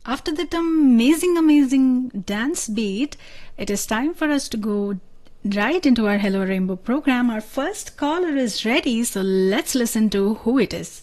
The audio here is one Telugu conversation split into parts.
After that amazing, amazing dance beat, it is time for us to go right into our Hello Rainbow program. Our first caller is ready, so let's listen to who it is.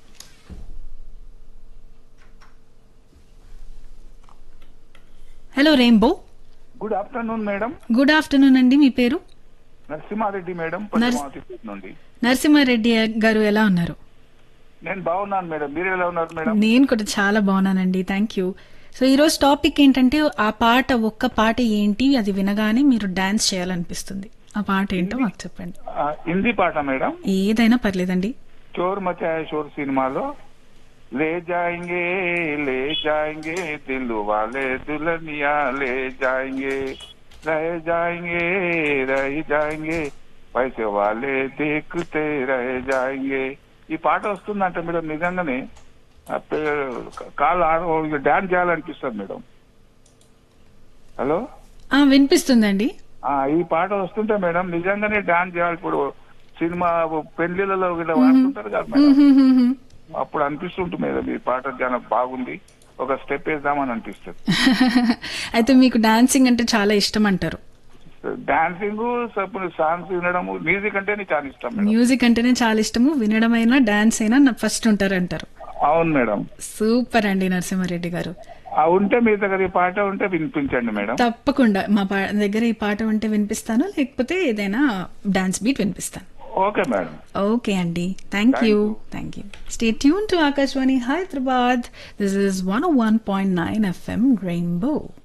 Hello rainbow good afternoon madam good afternoon అండి మీ పేరు నరసింహారెడ్డి మేడం నర్స్- పశ్చిమావతి నుండి నరసింహారెడ్డి గారు ఎలా ఉన్నారు నేను బాగున్నాను మేడం మీరు ఎలా ఉన్నారు మేడం నేను కూడా చాలా బాగున్నానండి థ్యాంక్ యూ సో ఈరోజు టాపిక్ ఏంటంటే ఆ పాట ఒక్క పాట ఏంటి అది వినగానే మీరు డాన్స్ చేయాలనిపిస్తుంది ఆ పాట ఏంటో మాకు చెప్పండి ఆ, హిందీ పాట మేడం ఏదైనా పర్లేదండి చోర్ మచాయ షోర్ సినిమాలో లే జాయింగే లే జాయింగే దిల్ వాలే దుల్హనియా లే జాయింగే రह जाएंगे रह जाएंगे पैसे वाले देखते रह जाएंगे ఈ పాట వస్తుందంటే మేడం నిజంగానే ఆ పే- కాళ్ళు ఆడ డాన్స్ చేయాలనిపిస్తుంది మేడం హలో ఆ వినిపిస్తుందండి ఆ ఈ పాట వస్తుంటే మేడం నిజంగానే డాన్స్ చేయాలి ఇప్పుడు సినిమా పెళ్లిళ్ళలో ఇలా వాడుతుంటారు కదా మేడం హ్మ్, హ్మ్, హ్మ్. అప్పుడు అనిపిస్తుంటుంది మేడం ఈ పాట చాలా బాగుంది ఒక స్టెప్ వేద్దామని అనిపిస్తుంది అయితే మీకు డాన్సింగ్ అంటే చాలా ఇష్టం అంటారు డాన్సింగ్ సాంగ్స్ వినడం మ్యూజిక్ అంటే నీకు చాలా ఇష్టం మేడం మ్యూజిక్ అంటేనే చాలా ఇష్టము వినడమైనా డాన్స్ అయినా ఫస్ట్ ఉంటారంటారు అవును మేడం సూపర్ అండి నరసింహారెడ్డి గారు ఆ ఉంటే మీ దగ్గర ఈ పాట ఉంటే వినిపించండి మేడం తప్పకుండా మా పా- దగ్గర ఈ పాట ఉంటే వినిపిస్తాను లేకపోతే ఏదైనా డాన్స్ బీట్ వినిపిస్తాను ఓకే మేడం ఓకే అండి thank Thank you you. Thank you stay tune to Akashvani Hyderabad this is one one point nine FM rainbow